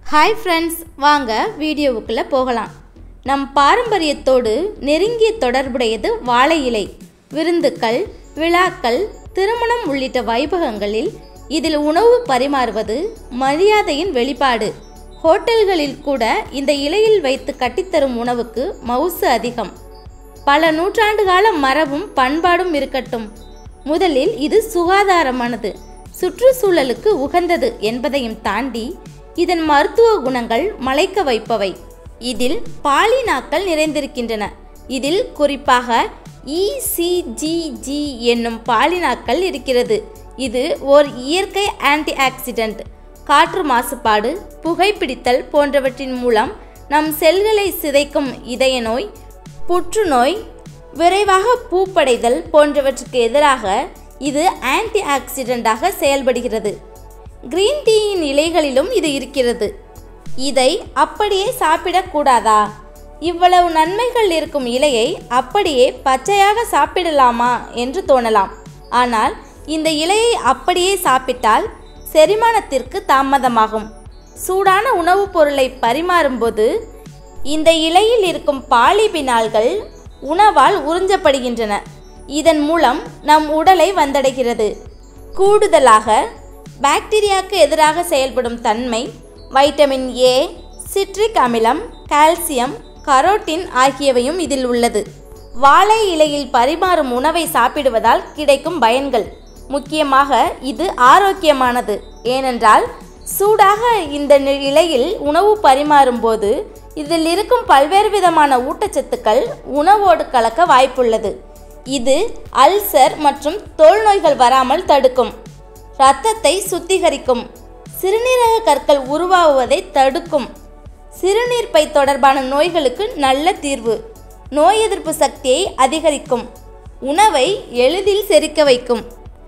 hi friends வாங்க வீடியோவுக்குள்ளே போகலாம் நம் பாரம்பரியத்தோடு நெருங்கிய தொடர்புடையது வாழை இலை விருந்துக்கள் விழாக்கள் திருமணம் உள்ளிட்ட வைபகங்களில் இதில் உணவு பரிமாறுவது மரியாதையின் வெளிப்பாடு ஹோட்டல்களில் கூட இந்த இலையில் வைத்து கட்டித்தரும் உணவுக்கு மவுசு அதிகம் பல நூற்றாண்டு கால மரபும் பண்பாடும் இருக்கட்டும் முதலில் இது சுகாதாரமானது சுற்றுச்சூழலுக்கு உகந்தது என்பதையும் தாண்டி இதன் மருத்துவ குணங்கள் மலைக்க வைப்பவை இதில் பாலினாக்கள் நிறைந்திருக்கின்றன இதில் குறிப்பாக இசிஜிஜி என்னும் பாலினாக்கள் இருக்கிறது இது ஓர் இயற்கை ஆன்டி ஆக்சிடென்ட் காற்று மாசுபாடு புகைப்பிடித்தல் போன்றவற்றின் மூலம் நம் செல்களை சிதைக்கும் இதய நோய் புற்றுநோய் விரைவாக பூப்படைதல் போன்றவற்றுக்கு எதிராக இது ஆன்டி ஆக்சிடென்டாக செயல்படுகிறது கிரீன் டீயின் இலைகளிலும் இது இருக்கிறது இதை அப்படியே சாப்பிடக்கூடாதா இவ்வளவு நன்மைகள் இருக்கும் இலையை அப்படியே பச்சையாக சாப்பிடலாமா என்று தோணலாம் ஆனால் இந்த இலையை அப்படியே சாப்பிட்டால் செரிமானத்திற்கு தாமதமாகும் சூடான உணவுப் பொருளை பரிமாறும்போது இந்த இலையில் இருக்கும் பாலிபினால்கள் உணவால் உறிஞ்சப்படுகின்றன இதன் மூலம் நம் உடலை வந்தடைகிறது கூடுதலாக பாக்டீரியாவுக்கு எதிராக செயல்படும் தன்மை வைட்டமின் ஏ சிட்ரிக் அமிலம் கால்சியம் கரோட்டின் ஆகியவையும் இதில் உள்ளது வாழை இலையில் பரிமாறும் உணவை சாப்பிடுவதால் கிடைக்கும் பயன்கள் முக்கியமாக இது ஆரோக்கியமானது ஏனென்றால் சூடாக இந்த நி- இலையில் உணவு பரிமாறும்போது இதில் இருக்கும் பல்வேறு விதமான ஊட்டச்சத்துக்கள் உணவோடு கலக்க வாய்ப்புள்ளது இது அல்சர் மற்றும் தோல் நோய்கள் வராமல் தடுக்கும் இரத்தத்தை சுத்திகரிக்கும் சிறுநீரக கற்கள் உருவாகுவதை தடுக்கும் சிறுநீர்ப்பை தொடர்பான நோய்களுக்கு நல்ல தீர்வு நோய் எதிர்ப்பு சக்தியை அதிகரிக்கும் உணவை எளிதில் செரிக்க வைக்கும்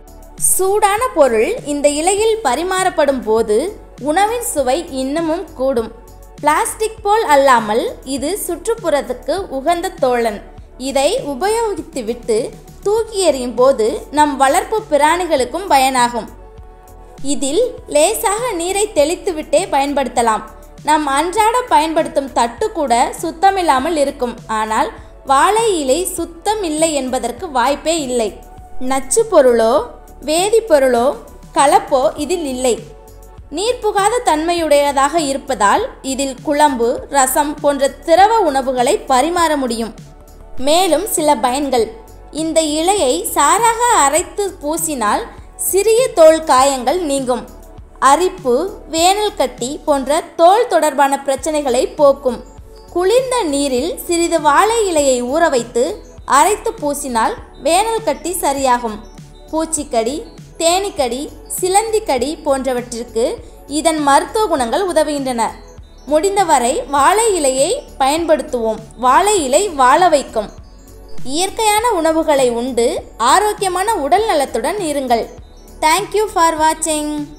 சூடான பொருள் இந்த இலையில் பரிமாறப்படும் போது உணவின் சுவை இன்னமும் கூடும் பிளாஸ்டிக் போல் அல்லாமல் இது சுற்றுப்புறத்துக்கு உகந்த தோழன் இதை உபயோகித்துவிட்டு தூக்கி எறியும் போது நம் வளர்ப்பு பிராணிகளுக்கும் பயனாகும் இதில் லேசாக நீரை தெளித்துவிட்டே பயன்படுத்தலாம் நாம் அன்றாட பயன்படுத்தும் தட்டு கூட சுத்தமில்லாமல் இருக்கும் ஆனால் வாழை இலை சுத்தம் இல்லை என்பதற்கு வாய்ப்பே இல்லை நச்சு பொருளோ வேதிப்பொருளோ கலப்போ இதில் இல்லை நீர் புகாத தன்மையுடையதாக இருப்பதால் இதில் குழம்பு ரசம் போன்ற திரவ உணவுகளை பரிமாற முடியும் மேலும் சில பயன்கள் இந்த இலையை சாராக அரைத்து பூசினால் சிறிய தோல் காயங்கள் நீங்கும் அரிப்பு வேனல் கட்டி போன்ற தோல் தொடர்பான பிரச்சனைகளை போக்கும் குளிர்ந்த நீரில் சிறிது வாழை இலையை ஊற வைத்து அரைத்து பூசினால் வேனல் கட்டி சரியாகும் பூச்சிக்கடி தேனீக்கடி சிலந்திக்கடி போன்றவற்றிற்கு இதன் மருத்துவ குணங்கள் உதவுகின்றன முடிந்தவரை வாழை இலையை பயன்படுத்துவோம் வாழை இலை வாழ வைக்கும் இயற்கையான உணவுகளை உண்டு ஆரோக்கியமான உடல் நலத்துடன் இருங்கள் தேங்க்யூ ஃபார் வாட்சிங்